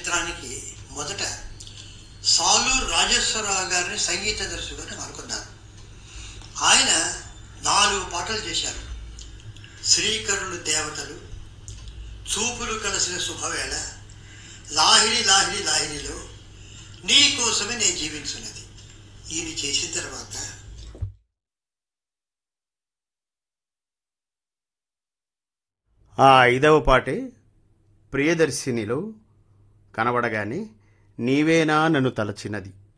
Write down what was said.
చిత్రానికి మొదట సాలూరు రాజేశ్వరరావు గారిని సంగీత దర్శకుని అనుకున్నారు ఆయన నాలుగు పాటలు చేశారు శ్రీకరులు దేవతలు చూపులు కలిసిన శుభవేళ లాహిరి లాహిరి లాహిరిలో నీ కోసమే నేను జీవించున్నది ఈయన చేసిన తర్వాత ఆ ఐదవ పాటే ప్రియదర్శినిలో కనబడగానే నీవేనా నన్ను తలచినది